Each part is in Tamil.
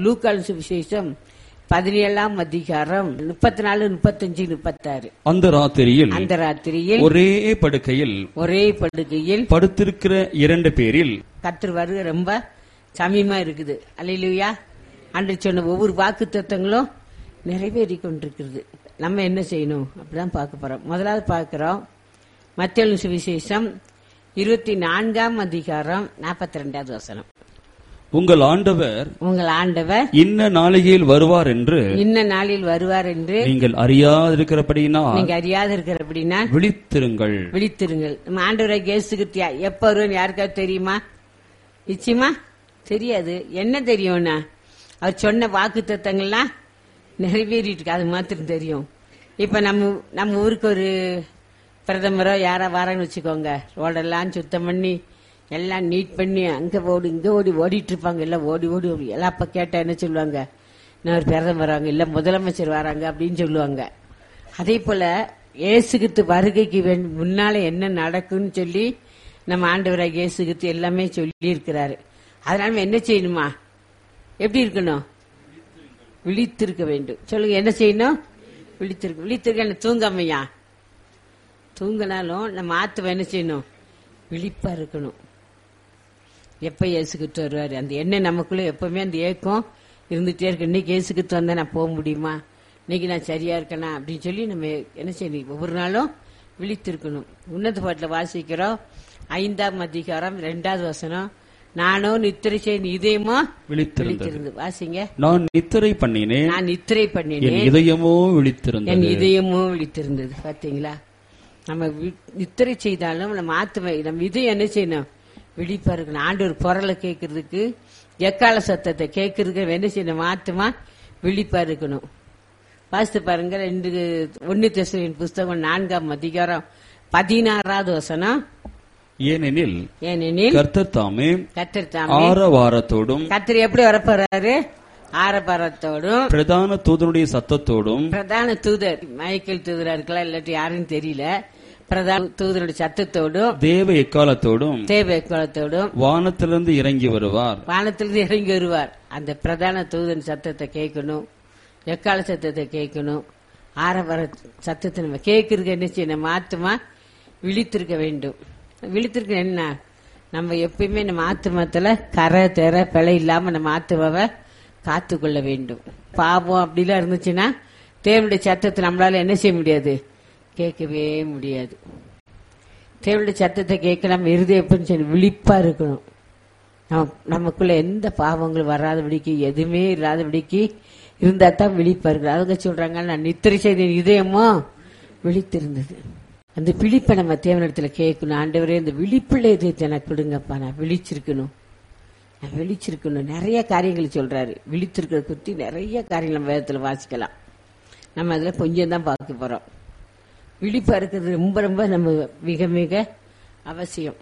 லூக்கால் சுவிசேஷம் பதினேழாம் அதிகாரம் முப்பத்தி நாலு முப்பத்தஞ்சு முப்பத்தாறு அந்த ராத்திரியில் அந்த ராத்திரியில் ஒரே படுக்கையில் ஒரே படுக்கையில் படுத்திருக்கிற இரண்டு பேரில் கர்த்தர் வருகை ரொம்ப சமயமா இருக்குது அல்லையா அன்று சொன்ன ஒவ்வொரு வாக்கு தத்துவங்களும் நிறைவேறி கொண்டிருக்கிறது நம்ம என்ன செய்யணும் அப்படிதான் பார்க்க போறோம் முதலாவது பார்க்கிறோம் மத்திய சுவிசேஷம் இருபத்தி நான்காம் அதிகாரம் நாற்பத்தி ரெண்டாவது வசனம் உங்கள் ஆண்டவர் உங்கள் ஆண்டவர் இன்ன நாளிகையில் வருவார் என்று இன்ன நாளில் வருவார் என்று நீங்கள் அறியாதிருக்கிறபடியினால் நீங்க அறியாத இருக்கிற அப்படின்னா விழித்திருங்கள் விழித்திருங்கள் நம்ம ஆண்டவரை கேசுகிட்டியா எப்ப வருவன்னு யாருக்காவது தெரியுமா நிச்சயமா தெரியாது என்ன தெரியும்னா அவர் சொன்ன வாக்கு தத்தங்கள்லாம் நிறைவேறிட்டு இருக்கு அது மாத்திரம் தெரியும் இப்ப நம்ம நம்ம ஊருக்கு ஒரு பிரதமரோ யாரா வராங்கன்னு வச்சுக்கோங்க ரோடெல்லாம் சுத்தம் பண்ணி எல்லாம் நீட் பண்ணி அங்க ஓடி இங்க ஓடி ஓடிட்டு இருப்பாங்க எல்லாம் ஓடி ஓடி ஓடி எல்லாம் அப்ப கேட்டா என்ன சொல்லுவாங்க நான் ஒரு பிரதமர் வராங்க இல்ல முதலமைச்சர் வராங்க அப்படின்னு சொல்லுவாங்க அதே போல இயேசுகித்து வருகைக்கு வேண்டி- முன்னால என்ன நடக்கும்னு சொல்லி நம்ம ஆண்டவராக இயேசுகித்து எல்லாமே சொல்லி இருக்கிறாரு அதனால நம்ம என்ன செய்யணுமா எப்படி இருக்கணும் விழித்திருக்க வேண்டும் சொல்லுங்க என்ன செய்யணும் விழித்திருக்க விழித்திருக்க என்ன தூங்காமையா தூங்கினாலும் நம்ம ஆத்துவ என்ன செய்யணும் விழிப்பா இருக்கணும் எப்ப இயேசுகிட்டு வருவாரு அந்த எண்ணெய் நமக்குள்ள எப்பவுமே அந்த ஏக்கம் இருந்துட்டே இருக்கு இன்னைக்கு இயேசுகிட்டு வந்தா நான் போக முடியுமா இன்னைக்கு நான் சரியா இருக்கனா அப்படின்னு சொல்லி நம்ம என்ன செய்யணும் ஒவ்வொரு நாளும் விழித்திருக்கணும் உன்னத பாட்டில் வாசிக்கிறோம் ஐந்தாம் அதிகாரம் ரெண்டாவது வசனம் நானும் நித்திரை செய்த இதயமோ விழித்திருந்தது விழித்திருந்து வாசிங்க நான் நித்திரை பண்ணினேன் நான் நித்திரை என் பண்ணினேன் இதயமோ என் விழித்திருந்தது இதயமும் விழித்திருந்தது பாத்தீங்களா நம்ம வி- நித்திரை செய்தாலும் நம்ம ஆத்துமை நம்ம இதயம் என்ன செய்யணும் விழிப்பா இருக்கணும் ஆண்டவர் குரலை கேட்கறதுக்கு எக்கால சத்தத்தை கேட்கறதுக்கு என்ன செய்யணும் ஆத்துமா விழிப்பா இருக்கணும் வாசித்து பாருங்க ரெண்டு ஒன்னு தெசலின் புஸ்தகம் நான்காம் அதிகாரம் பதினாறாவது வசனம் ஏனெனில் ஏனெனில் கர்த்தர் தாமே கத்தர் தாமே ஆரவாரத்தோடும் கத்தர் எப்படி வரப்போறாரு ஆரபாரத்தோடும் பிரதான தூதனுடைய சத்தத்தோடும் பிரதான தூதர் மைக்கேல் தூதரா இருக்கலாம் இல்லாட்டி யாருன்னு தெரியல பிரதான தூதருடைய சத்தத்தோடும் தேவ எக்காலத்தோடும் தேவ குளத்தோடும் வானத்திலிருந்து இறங்கி வருவார் வானத்திலிருந்து இறங்கி வருவார் அந்த பிரதான தூதன் சத்தத்தை கேட்கணும் எக்கால சத்தத்தை கேட்கணும் ஆரவர சத்தத்தை நம்ம கேட்கறதுக்கு என்ன செய்யணும் நம்ம ஆத்துமா விழித்திருக்க வேண்டும் விழித்திருக்க என்ன நம்ம எப்பயுமே நம்ம ஆத்துமத்துல கரை தெர பிழை இல்லாம நம்ம ஆத்துமாவை காத்துக்கொள்ள வேண்டும் பாவம் அப்படிலாம் இருந்துச்சுன்னா தேவனுடைய சத்தத்தை நம்மளால என்ன செய்ய முடியாது கேட்கவே முடியாது தேவனுடைய சத்தத்தை கேட்க நம்ம இருதயம் சரி விழிப்பா இருக்கணும் நம்ம- நமக்குள்ள எந்த பாவங்கள் வராதபடிக்கு எதுவுமே இல்லாதபடிக்கு இருந்தா தான் விழிப்பா இருக்கு அவங்க சொல்றாங்க நான் நித்திரை செய்த இதயமோ விழித்திருந்தது அந்த விழிப்பை நம்ம தேவனிடத்துல கேட்கணும் ஆண்டவரே இந்த விழிப்புள்ள இதயத்தை எனக்கு விடுங்கப்பா நான் விழிச்சிருக்கணும் நான் விழிச்சிருக்கணும் நிறைய காரியங்கள் சொல்றாரு விழித்திருக்கிறத பத்தி நிறைய காரியங்கள் நம்ம வேதத்துல வாசிக்கலாம் நம்ம அதுல கொஞ்சம் தான் பார்க்க போறோம் விழிப்பா இருக்கிறது ரொம்ப ரொம்ப நம்ம மிக மிக அவசியம்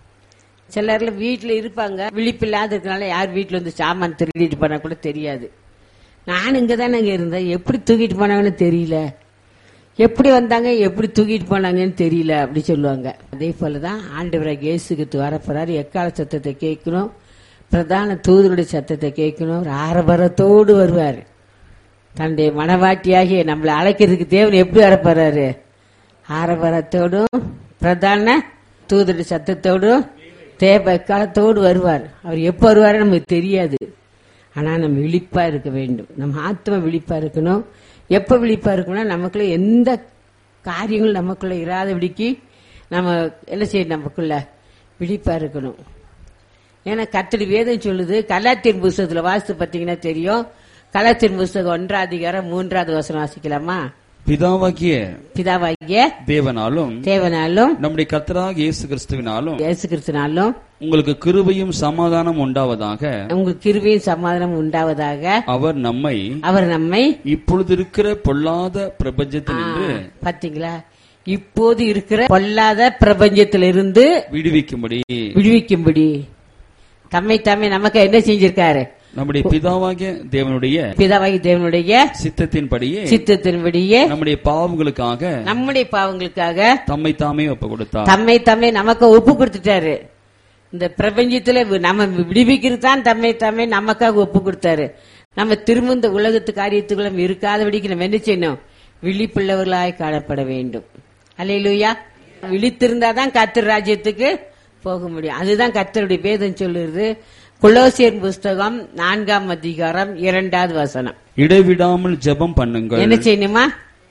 சிலர்ல வீட்டுல இருப்பாங்க விழிப்பு இல்லாத இருக்கனால யார் வீட்டுல வந்து சாமான் திருடிட்டு போனா கூட தெரியாது நான் இங்க தானே இருந்தேன் எப்படி தூக்கிட்டு போனாங்கன்னு தெரியல எப்படி வந்தாங்க எப்படி தூக்கிட்டு போனாங்கன்னு தெரியல அப்படி சொல்லுவாங்க அதே போலதான் ஆண்டவராக இயேசுக்கு வரப்போறாரு எக்கால சத்தத்தை கேட்கணும் பிரதான தூதருடைய சத்தத்தை கேட்கணும் ஒரு ஆரபரத்தோடு வருவார் தன்னுடைய மனவாட்டியாகிய நம்மளை அழைக்கிறதுக்கு தேவன் எப்படி வரப்போறாரு ஆரபரத்தோடும் பிரதான தூதருடைய சத்தத்தோடும் தேவ காலத்தோடு வருவார் அவர் எப்ப வருவாரு நமக்கு தெரியாது ஆனா நம்ம விழிப்பா இருக்க வேண்டும் நம்ம ஆத்ம விழிப்பா இருக்கணும் எப்ப விழிப்பா இருக்கணும்னா நமக்குள்ள எந்த காரியங்கள் நமக்குள்ள இராதபடிக்கு நம்ம என்ன செய்யணும் நமக்குள்ள விழிப்பா இருக்கணும் ஏன்னா கத்தடி வேதம் சொல்லுது கலாத்தின் புஸ்தகத்துல வாசித்து பார்த்தீங்கன்னா தெரியும் கலாத்தின் புஸ்தகம் ஒன்றாம் அதிகாரம் மூன்றாவது வசனம் வாசிக்கலாமா பிதாவாகிய பிதாவாகிய தேவனாலும் தேவனாலும் நம்முடைய கர்த்தராக இயேசு கிறிஸ்துவினாலும் இயேசு கிறிஸ்துனாலும் உங்களுக்கு கிருபையும் சமாதானம் உண்டாவதாக உங்களுக்கு கிருபையும் சமாதானம் உண்டாவதாக அவர் நம்மை அவர் நம்மை இப்பொழுது இருக்கிற பொல்லாத பிரபஞ்சத்தினின்று பாத்தீங்களா இப்போது இருக்கிற பொல்லாத பிரபஞ்சத்திலிருந்து விடுவிக்கும்படி விடுவிக்கும்படி தம்மை தம்மை நமக்கு என்ன செஞ்சிருக்காரு நம்முடைய பிதாவாகிய தேவனுடைய பிதாவாகி தேவனுடைய சித்தத்தின்படியே சித்தத்தின்படியே நம்முடைய பாவங்களுக்காக நம்முடைய பாவங்களுக்காக தம்மை தாமே ஒப்பு கொடுத்தார் தம்மை தம்மை நமக்கு ஒப்பு கொடுத்துட்டாரு இந்த பிரபஞ்சத்துல வி- நம்ம விடுவிக்கிறது தான் தம்மை தம்மை நமக்காக ஒப்பு கொடுத்தாரு நம்ம திரும்ப இந்த உலகத்து காரியத்துக்குள்ள நம்ம இருக்காதபடிக்கு நம்ம என்ன செய்யணும் விழிப்புள்ளவர்களாய் காணப்பட வேண்டும் அல்லையிலுயா விழித்திருந்தாதான் கத்தர் ராஜ்யத்துக்கு போக முடியும் அதுதான் கத்தருடைய வேதம் சொல்லுறது குலோசியர் புஸ்தகம் நான்காம் அதிகாரம் இரண்டாவது வசனம் இடைவிடாமல் ஜெபம் பண்ணுங்கள் என்ன செய்யணுமா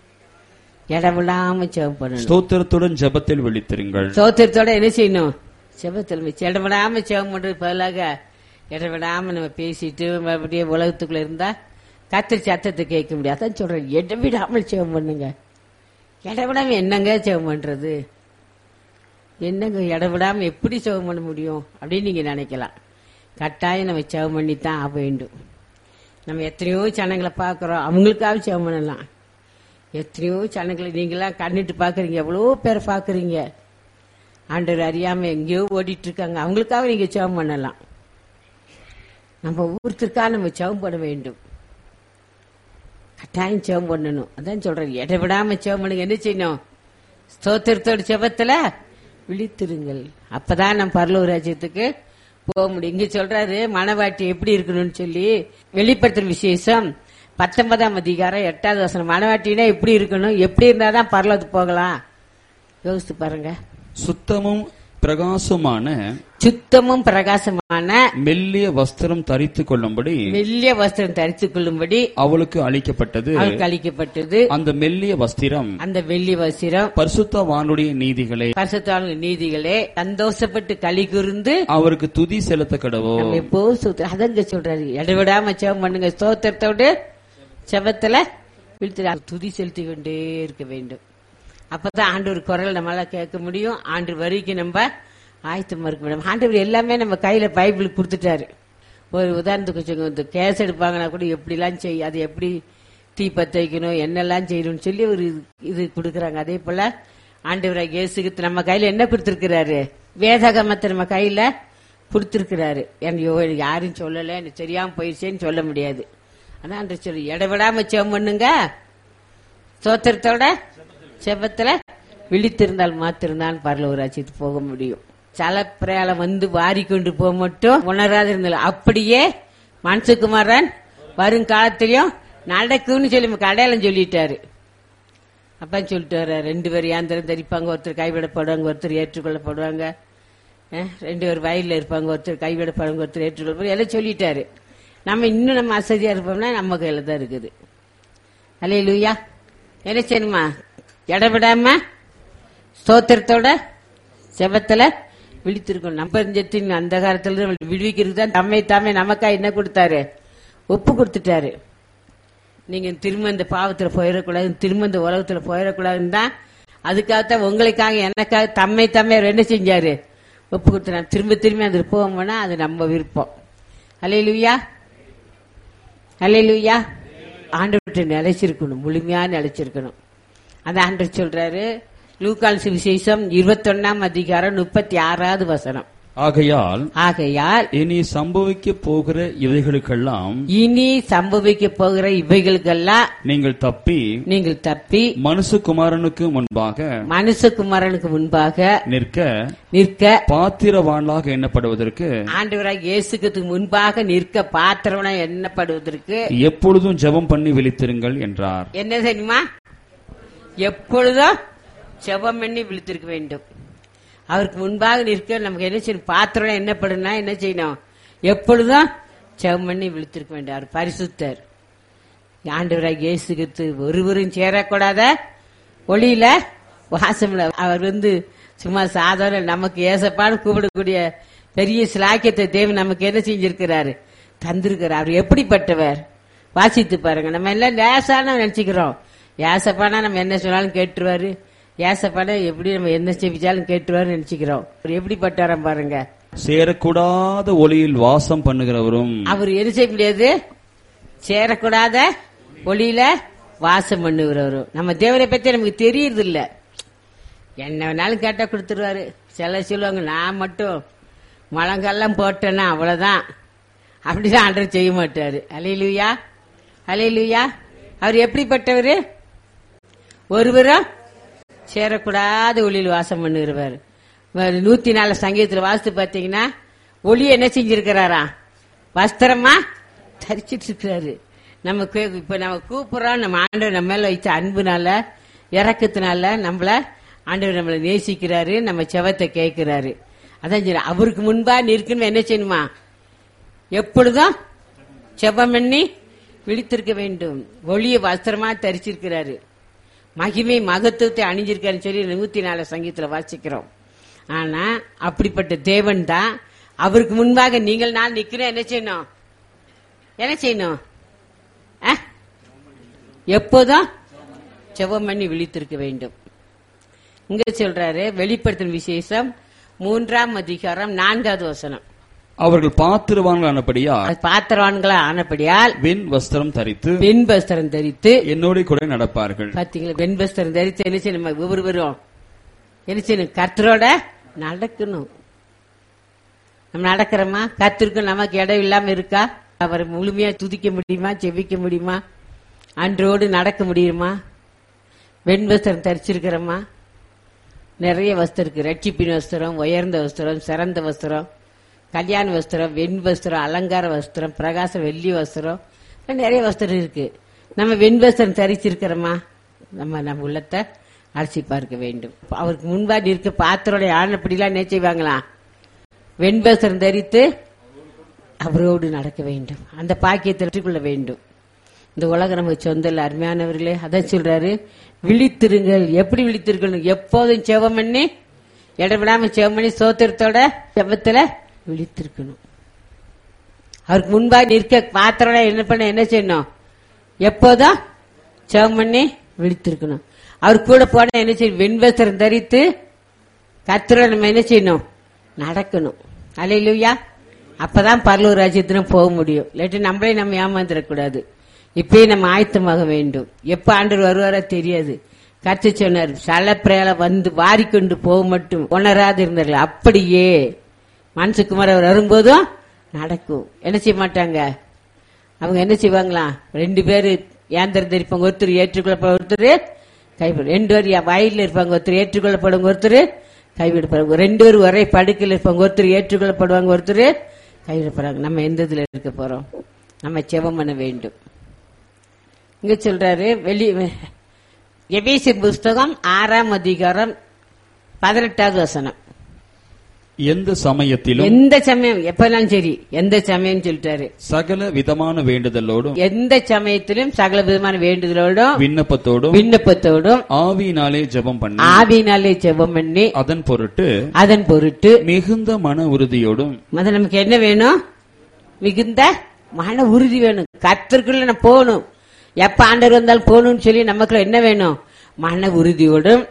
இடவிடாம ஜெபம் பண்ணணும் ஸ்தோத்திரத்துடன் ஜெபத்தில் விழித்திருங்கள் சோத்திரத்தோட என்ன செய்யணும் செபத்தில் வச்சு இடவிடாம செவம் பண்றது பதிலாக இடவிடாம நம்ம பேசிட்டு அப்படியே உலகத்துக்குள்ள இருந்தா கத்திரி சத்தத்தை கேட்க முடியாது அதான் சொல்றேன் இடவிடாமல் செவம் பண்ணுங்க இடவிடாம என்னங்க செவம் பண்றது என்னங்க இடவிடாம எப்படி செவம் பண்ண முடியும் அப்படின்னு நீங்க நினைக்கலாம் கட்டாயம் நம்ம செவம் பண்ணி தான் ஆக வேண்டும் நம்ம எத்தனையோ சனங்களை பார்க்குறோம் அவங்களுக்காக செவம் பண்ணலாம் எத்தனையோ சனங்களை நீங்களாம் கண்ணிட்டு பார்க்குறீங்க எவ்வளோ பேரை பார்க்குறீங்க ஆண்டவர் அறியாம எங்கேயோ ஓடிட்டு இருக்காங்க அவங்களுக்காக நீங்க ஜெபம் பண்ணலாம் நம்ம ஒவ்வொருத்தருக்காக நம்ம ஜெபம் பண்ண வேண்டும் கட்டாயம் ஜெபம் பண்ணணும் அதான் சொல்றேன் எடை விடாம ஜெபம் பண்ணுங்க என்ன செய்யணும் ஸ்தோத்திரத்தோட ஜெபத்துல விழித்திருங்கள் அப்பதான் நம்ம பரலூர் ராஜ்யத்துக்கு போக முடியும் இங்க சொல்றாரு மனவாட்டி எப்படி இருக்கணும்னு சொல்லி வெளிப்படுத்துற விசேஷம் பத்தொன்பதாம் அதிகாரம் எட்டாவது வசனம் மனவாட்டினா எப்படி இருக்கணும் எப்படி இருந்தாதான் பரலோகத்துக்கு போகலாம் யோசித்து பாருங்க சுத்தமும் பிரகாசமான சுத்தமும் பிரகாசமான மெல்லிய வஸ்திரம் தரித்துக் கொள்ளும்படி மெல்லிய வஸ்திரம் தரித்துக் கொள்ளும்படி அவளுக்கு அளிக்கப்பட்டது அவளுக்கு அளிக்கப்பட்டது அந்த மெல்லிய வஸ்திரம் அந்த வெள்ளி வஸ்திரம் பரிசுத்தவானுடைய நீதிகளை பரிசுத்தான நீதிகளே சந்தோஷப்பட்டு களி கூர்ந்து அவருக்கு துதி செலுத்த கடவோ நம்ம எப்போ சுத்த அதங்க சொல்றாரு இடைவிடாம செவம் பண்ணுங்க ஸ்தோத்திரத்தோடு செவத்துல விழுத்து துதி செலுத்தி கொண்டே இருக்க வேண்டும் அப்பதான் ஆண்டவர் குரல் நம்மளால கேட்க முடியும் ஆண்டு வரைக்கும் நம்ம ஆயத்தமா இருக்க முடியும் ஆண்டவர் எல்லாமே நம்ம கையில பைபிள் கொடுத்துட்டாரு ஒரு உதாரணத்துக்கு வச்சுக்கோங்க இந்த கேஸ் எடுப்பாங்கன்னா கூட எப்படிலாம் செய் அது எப்படி தீ பத்த வைக்கணும் என்னெல்லாம் செய்யணும்னு சொல்லி ஒரு இது- இது கொடுக்கறாங்க அதே போல ஆண்டவராக இயேசுக்கு நம்ம கையில என்ன கொடுத்திருக்கிறாரு வேதாகமத்தை நம்ம கையில கொடுத்திருக்கிறாரு எனக்கு யாரும் சொல்லல எனக்கு தெரியாம போயிடுச்சேன்னு சொல்ல முடியாது ஆனா அந்த சொல்லி இடவிடாம செவம் பண்ணுங்க சோத்திரத்தோட செபத்துல விழித்திருந்தால் மாத்திருந்தான் பரலவராட்சிக்கு போக முடியும் சல பிரயாணம் வந்து வாரி கொண்டு போக மட்டும் உணராது இருந்தால் அப்படியே மனசுக்குமாரன் வருங்காலத்திலயும் நடக்கும்னு சொல்லி நமக்கு அடையாளம் சொல்லிட்டாரு அப்பா சொல்லிட்டு வர ரெண்டு பேர் யாந்திரம் தரிப்பாங்க ஒருத்தர் கைவிடப்படுவாங்க ஒருத்தர் ஏற்றுக்கொள்ளப்படுவாங்க அஹ், ரெண்டு பேர் வயல்ல இருப்பாங்க ஒருத்தர் கைவிடப்படுவாங்க ஒருத்தர் ஏற்றுக்கொள்ளப்படுவாங்க எல்லாம் சொல்லிட்டாரு நம்ம இன்னும் நம்ம அசதியா இருப்போம்னா நம்ம கையில தான் இருக்குது அலே லூயா என்ன செய்யணுமா இடவிடாம ஸ்தோத்திரத்தோட செபத்துல விழித்திருக்கணும் நம்ம ஜெத்தின் அந்த காலத்துல இருந்து விடுவிக்கிறது தான் தம்மை தாமே நமக்கா என்ன கொடுத்தாரு ஒப்பு கொடுத்துட்டாரு நீங்க திரும்ப இந்த பாவத்துல போயிடக்கூடாது திரும்ப இந்த உலகத்துல போயிடக்கூடாதுன்னு தான் அதுக்காகத்தான் உங்களுக்காக எனக்காக தம்மை தம்மை அவர் என்ன செஞ்சாரு ஒப்பு கொடுத்தாரு திரும்ப திரும்ப அது போவோம்னா அது நம்ம விருப்பம் அலையிலுயா அலையிலுயா ஆண்டவர்கிட்ட நிலைச்சிருக்கணும் முழுமையா நிலைச்சிருக்கணும் அந்த ஆண்டவர் சொல்றாரு லூக்கால் சுவிசேஷம் இருபத்தொன்னாம் அதிகாரம் முப்பத்தி ஆறாவது வசனம் ஆகையால் ஆகையால் இனி சம்பவிக்க போகிற இவைகளுக்கெல்லாம் இனி சம்பவிக்க போகிற இவைகளுக்கெல்லாம் நீங்கள் தப்பி நீங்கள் தப்பி மனுஷகுமாரனுக்கு முன்பாக மனுஷகுமாரனுக்கு முன்பாக நிற்க நிற்க பாத்திரவான்களாக எண்ணப்படுவதற்கு ஆண்டவராக இயேசுக்கு முன்பாக நிற்க பாத்திரவன எண்ணப்படுவதற்கு எப்பொழுதும் ஜெபம் பண்ணி விழித்திருங்கள் என்றார் என்ன தெரியுமா எப்பொழுதும் செபம் பண்ணி விழித்திருக்க வேண்டும் அவருக்கு முன்பாக நிற்க நமக்கு என்ன செய்யணும் பாத்திரம் என்னப்படுனா என்ன செய்யணும் எப்பொழுதும் செபம் பண்ணி விழித்திருக்க வேண்டும் அவர் பரிசுத்தர் ஆண்டவராக இயேசு கிறிஸ்து ஒருவரும் சேரக்கூடாத ஒளியில வாசம்ல அவர் வந்து சும்மா சாதாரண நமக்கு ஏசப்பான்னு கூப்பிடக்கூடிய பெரிய சிலாக்கியத்தை தேவன் நமக்கு என்ன செஞ்சிருக்கிறாரு தந்திருக்கிறார் அவர் எப்படிப்பட்டவர் வாசித்து பாருங்க நம்ம எல்லாம் லேசான நினைச்சுக்கிறோம் ஏசப்பானா நம்ம என்ன சொன்னாலும் கேட்டுருவாரு ஏசப்பானா எப்படி நம்ம என்ன செவிச்சாலும் கேட்டுருவாரு நினைச்சுக்கிறோம் அவர் எப்படிப்பட்டாராம் பாருங்க சேரக்கூடாத ஒளியில் வாசம் பண்ணுகிறவரும் அவர் என்ன செய்ய முடியாது சேரக்கூடாத ஒளியில வாசம் பண்ணுகிறவரும் நம்ம தேவனை பத்தி நமக்கு தெரியறது இல்ல என்ன வேணாலும் கேட்டா கொடுத்துருவாரு சில சொல்லுவாங்க நான் மட்டும் முழங்கெல்லாம் போட்டேன்னா அவ்வளவுதான் அப்படிதான் ஆண்டவர் செய்ய மாட்டாரு அலையிலுயா அலையிலுயா அவர் எப்படிப்பட்டவர் ஒருவரும் சேரக்கூடாத ஒளியில் வாசம் பண்ணுகிறவர் வேற நூத்தி நாலு சங்கீதத்துல வாசித்து பாத்தீங்கன்னா ஒளி என்ன செஞ்சிருக்கிறாரா வஸ்திரமா தரிச்சிட்டு இருக்கிறாரு நம்ம கே- இப்ப நம்ம கூப்பிடுறோம் நம்ம ஆண்டவர் நம்ம மேல வைத்த அன்புனால இறக்கத்தினால நம்மள ஆண்டவர் நம்மளை நேசிக்கிறாரு நம்ம செவத்தை கேட்கிறாரு அதான் சரி அவருக்கு முன்பா நிற்கணும் என்ன செய்யணுமா எப்பொழுதும் செபம் பண்ணி விழித்திருக்க வேண்டும் ஒளிய வஸ்திரமா தரிச்சிருக்கிறாரு மகிமை மகத்துவத்தை அணிஞ்சிருக்காருன்னு சொல்லி நூத்தி நாலு சங்கீத்துல வாசிக்கிறோம் ஆனா அப்படிப்பட்ட தேவன் தான் அவருக்கு முன்பாக நீங்கள் நான் நிக்கிறேன் என்ன செய்யணும் என்ன செய்யணும் ஆ? எப்போதும் செவம் பண்ணி விழித்திருக்க வேண்டும் இங்க சொல்றாரு வெளிப்படுத்தும் விசேஷம் மூன்றாம் அதிகாரம் நான்காவது வசனம் அவர்கள் பாத்திரவான்கள் ஆனபடியால் அது பாத்திரவான்களா ஆனபடியால் வெண் வஸ்திரம் தரித்து வெண்பஸ்திரம் தரித்து என்னோட கூட நடப்பார்கள் பாத்தீங்களா வெண்பஸ்திரம் தரித்து என்ன செய்யணும் நம்ம ஒவ்வொருவரும் என்ன செய்யணும் கர்த்தரோட நடக்கணும் நம்ம நடக்கிறோமா கத்திருக்கு நமக்கு இடம் இல்லாம இருக்கா அவரை முழுமையா துதிக்க முடியுமா செவிக்க முடியுமா அன்றோடு நடக்க முடியுமா வெண்வஸ்திரம் தரிச்சிருக்கிறோமா நிறைய வஸ்திரம் இருக்கு ரட்சிப்பின் வஸ்திரம் உயர்ந்த வஸ்திரம் சிறந்த வஸ்திரம் கல்யாண வஸ்திரம் வெண் வஸ்திரம் அலங்கார வஸ்திரம் பிரகாச வெள்ளி வஸ்திரம் இன்னும் நிறைய வஸ்திரம் இருக்கு நம்ம வெண் வஸ்திரம் தரிச்சிருக்கிறோமா நம்ம நம்ம உள்ளத்தை அலசி பார்க்க வேண்டும் அவருக்கு முன்பாடி இருக்க பாத்திரோட ஆனப்படிலாம் என்ன செய்வாங்களாம் வெண்பஸ்திரம் தரித்து அவரோடு நடக்க வேண்டும் அந்த பாக்கியத்தை வெற்றிக்கொள்ள வேண்டும் இந்த உலகம் நமக்கு சொந்த இல்ல அருமையானவர்களே அதான் சொல்றாரு விழித்திருங்கள் எப்படி விழித்திருக்கணும் எப்போதும் செவம் பண்ணி இடம் விடாம செவம் பண்ணி சோத்திரத்தோட செவத்துல விழித்திருக்கணும் அவருக்கு முன்பாக நிற்க பாத்திரோட என்ன பண்ண என்ன செய்யணும் எப்போதும் செவம் பண்ணி விழித்திருக்கணும் அவர் கூட போன என்ன செய்யணும் வெண்வஸ்திரம் தரித்து கத்திர நம்ம என்ன செய்யணும் நடக்கணும் அலையிலுயா அப்பதான் பரலூர் ராஜ்யத்தினம் போக முடியும் இல்லாட்டி நம்மளே நம்ம ஏமாந்துடக்கூடாது இப்பயே நம்ம ஆயத்தமாக வேண்டும் எப்ப ஆண்டவர் வருவாரோ தெரியாது கத்து சொன்னார் சலப்பிரயால வந்து வாரிக்கொண்டு போக மட்டும் உணராது இருந்தார்கள் அப்படியே மனசுக்குமார் அவர் வரும்போதும் நடக்கும் என்ன செய்ய மாட்டாங்க அவங்க என்ன செய்வாங்களா ரெண்டு பேரு ஏந்திரம் தெரிப்பாங்க ஒருத்தர் ஏற்றுக்கொள்ளப்பட ஒருத்தர் கைவிட ரெண்டு பேர் வயலில் இருப்பாங்க ஒருத்தர் ஏற்றுக்கொள்ளப்படுவாங்க ஒருத்தர் கைவிடப்படுவாங்க ரெண்டு பேரும் ஒரே படுக்கையில் இருப்பாங்க ஒருத்தர் ஏற்றுக்கொள்ளப்படுவாங்க ஒருத்தர் கைவிடப்படுறாங்க நம்ம எந்த இதுல இருக்க போறோம் நம்ம செவம் பண்ண வேண்டும் இங்க சொல்றாரு வெளி எபேசி புஸ்தகம் ஆறாம் அதிகாரம் பதினெட்டாவது வசனம் எந்த சமயத்திலும் எந்த சமயம் எப்பெல்லாம் சரி எந்த சமயம் சொல்லிட்டாரு சகல விதமான வேண்டுதலோடும் எந்த சமயத்திலும் சகல விதமான வேண்டுதலோடும் விண்ணப்பத்தோடும் விண்ணப்பத்தோடும் ஆவியினாலே ஜெபம் பண்ணி ஆவியினாலே ஜெபம் பண்ணி அதன் பொருட்டு அதன் பொருட்டு மிகுந்த மன உறுதியோடும் மத நமக்கு என்ன வேணும் மிகுந்த மன உறுதி வேணும் கத்திற்குள்ள நான் போகணும் எப்ப ஆண்டவர் வந்தாலும் போகணும்னு சொல்லி நமக்குள்ள என்ன வேணும் மன உறுதியோடும்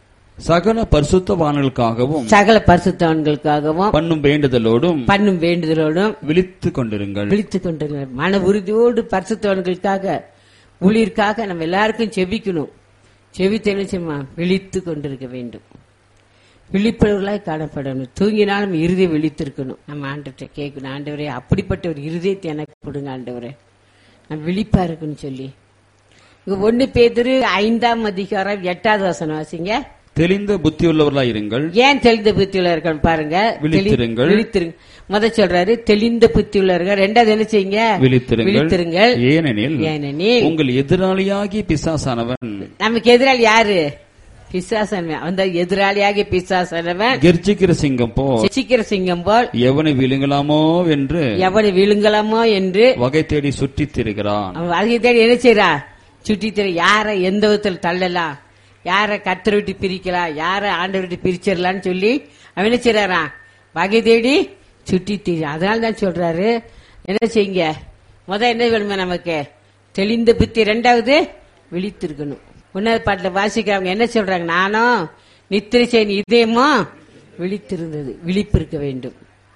சகல பரிசுத்தவான்களுக்காகவும் சகல பரிசுத்தவன்களுக்காகவும் பண்ணும் வேண்டுதலோடும் பண்ணும் வேண்டுதலோடும் விழித்துக் கொண்டிருங்கள் விழித்துக் கொண்டிருக்கிறார் மன உறுதியோடு பரிசுத்தவன்களுக்காக ஊழியர்க்காக நம்ம எல்லாருக்கும் செபிக்கணும் செவித்து என்ன செய்யுமா விழித்து கொண்டிருக்க வேண்டும் விழிப்பவர்களாய் காணப்படணும் தூங்கினாலும் இருதயம் விழித்திருக்கணும் நம்ம ஆண்டவர்கிட்ட கேட்கணும் ஆண்டவரே அப்படிப்பட்ட ஒரு இருதயத்தை எனக்கு கொடுங்க ஆண்டவரே நான் விழிப்பா இருக்குன்னு சொல்லி இங்க ஒண்ணு பேதிரு ஐந்தாம் அதிகாரம் எட்டாவது வசனம் வாசிங்க தெளிந்த புத்தியுள்ளவர்களாய் இருங்கள் ஏன் தெளிந்த புத்தியுள்ள இருக்கணும் பாருங்க விழித்திருங்கள். விழித்திருங்க முத சொல்றாரு தெளிந்த புத்தியுள்ளவர்கள் ரெண்டாவது என்ன செய்யுங்க விழித்திருங்கள் விழித்திருங்கள் ஏனெனில் ஏனெனில் உங்கள் எதிராளியாகி பிசாசானவன் நமக்கு எதிராளி யாரு பிசாசனவன் அந்த எதிராளியாகிய பிசாசனவன் கெர்ச்சிக்கிற சிங்கம் போ சிக்கிற சிங்கம் போல் எவனை விழுங்கலாமோ என்று எவனை விழுங்கலாமோ என்று வகை தேடி சுற்றித் திரிகிறான் அவன் வாழ்க்கை தேடி என்ன செய்யறா சுற்றி திர யார எந்த விதத்தில் தள்ளலாம் யார கத்தரை விட்டு பிரிக்கலாம் யார ஆண்டவர் விட்டு பிரிச்சிடலாம்னு சொல்லி அவன் என்ன செய்யறாரா வகை தேடி சுற்றி திரி அதனால தான் சொல்றாரு என்ன செய்யுங்க முத என்ன வேணுமா நமக்கு தெளிந்த புத்தி ரெண்டாவது விழித்திருக்கணும் உன்னத பாட்டில் வாசிக்கிறவங்க என்ன சொல்றாங்க நானும் நித்திரை செய்ய இதயமும் விழித்திருந்தது விழிப்பு இருக்க வேண்டும்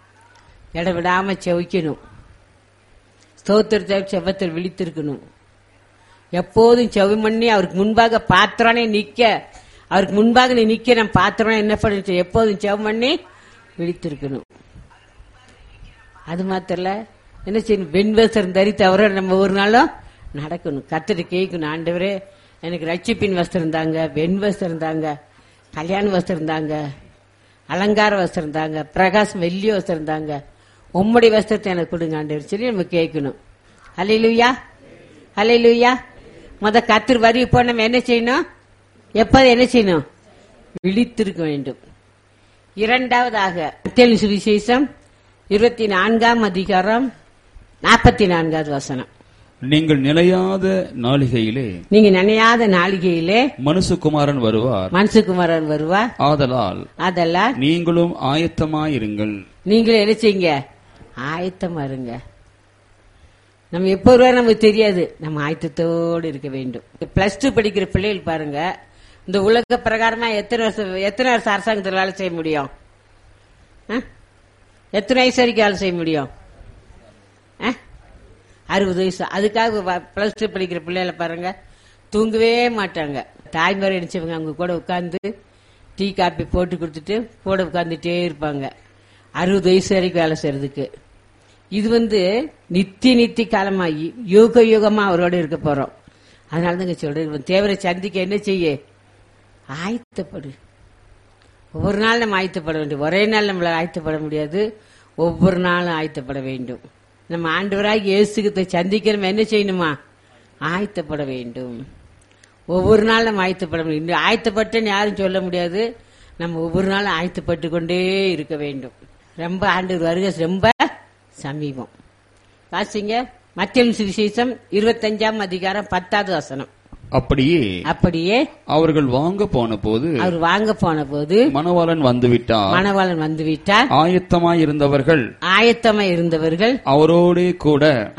இடவிடாம செவிக்கணும் ஸ்தோத்திரத்தை செவத்தில் விழித்திருக்கணும் எப்போதும் செவி பண்ணி அவருக்கு முன்பாக பாத்திரனே நிக்க அவருக்கு முன்பாக நீ நிக்க நான் பாத்திரனே என்ன பண்ணிட்டு எப்போதும் செவம் பண்ணி விழித்திருக்கணும் அது மாத்திரல என்ன செய்யணும் வெண்வஸ்திரம் தரித்து அவரோட நம்ம ஒரு நாளும் நடக்கணும் கத்துட்டு கேட்கணும் ஆண்டவரே எனக்கு ரட்சிப்பின் வஸ்திரம் தாங்க வெண் வஸ்திரம் தாங்க கல்யாண வஸ்திரம் தாங்க அலங்கார வஸ்திரம் தாங்க பிரகாசம் வெள்ளி வஸ்திரம் தாங்க உம்முடைய வஸ்திரத்தை எனக்கு கொடுங்க ஆண்டவர் சொல்லி நம்ம கேட்கணும் ஹalleluya ஹalleluya முத கத்திர வரி இப்போ நம்ம என்ன செய்யணும் எப்போது என்ன செய்யணும் விழித்திருக்க வேண்டும் இரண்டாவதாக மத்தேயு சுவிசேஷம் இருபத்தி நான்காம் அதிகாரம் நாற்பத்தி நான்காவது வசனம் நீங்கள் நிலையாத நாளிகையிலே நீங்க நினையாத நாளிகையிலே மனுசுகுமாரன் வருவார் மனசுக்குமாரன் வருவா ஆதலால் அதெல்லாம் நீங்களும் ஆயத்தமாயிருங்கள் நீங்களும் என்ன செய்யுங்க ஆயத்தமா இருங்க நம்ம எப்போ வருவா நமக்கு தெரியாது நம்ம ஆயத்தத்தோடு இருக்க வேண்டும் பிளஸ் டூ படிக்கிற பிள்ளைகள் பாருங்க இந்த உலக பிரகாரமா எத்தனை வருஷம் எத்தனை வருஷம் அரசாங்கத்தில் வேலை செய்ய முடியும் ஆ? எத்தனை வயசு வரைக்கும் வேலை செய்ய முடியும் ஆ? அறுபது வயசு அதுக்காக பிளஸ் டூ படிக்கிற பிள்ளைகளை பாருங்க தூங்கவே மாட்டாங்க தாய்மாரை நினைச்சவங்க அவங்க கூட உட்காந்து டீ காப்பி போட்டு கொடுத்துட்டு கூட உட்காந்துட்டே இருப்பாங்க அறுபது வயசு வரைக்கும் வேலை செய்யறதுக்கு இது வந்து நித்திய நித்திய காலமாகி யுக யுகமா அவரோட இருக்க போறோம் அதனால தாங்க சொல்றேன் தேவரை சந்திக்க என்ன செய்ய ஆயத்தப்படு ஒவ்வொரு நாள் நம்ம ஆயத்தப்பட வேண்டும் ஒரே நாள் நம்மள ஆயத்தப்பட முடியாது ஒவ்வொரு நாளும் ஆயத்தப்பட வேண்டும் நம்ம ஆண்டவராக இயேசுகத்தை சந்திக்க நம்ம என்ன செய்யணுமா ஆயத்தப்பட வேண்டும் ஒவ்வொரு நாள் நம்ம ஆயத்தப்பட முடியும் இந்த ஆயத்தப்பட்டேன்னு யாரும் சொல்ல முடியாது நம்ம ஒவ்வொரு நாளும் ஆயத்தப்பட்டு கொண்டே இருக்க வேண்டும் ரொம்ப ஆண்டவர் வருகை ரொம்ப சமீபம் வாசிங்க மத்திய சுவிசேஷம் இருபத்தஞ்சாம் அதிகாரம் பத்தாவது வசனம் அப்படியே அப்படியே அவர்கள் வாங்க போன போது அவர் வாங்க போன போது மணவாளன் வந்துவிட்டார் மணவாளன் வந்து விட்டார் ஆயத்தமாயிருந்தவர்கள் ஆயத்தமா இருந்தவர்கள் அவரோடே கூட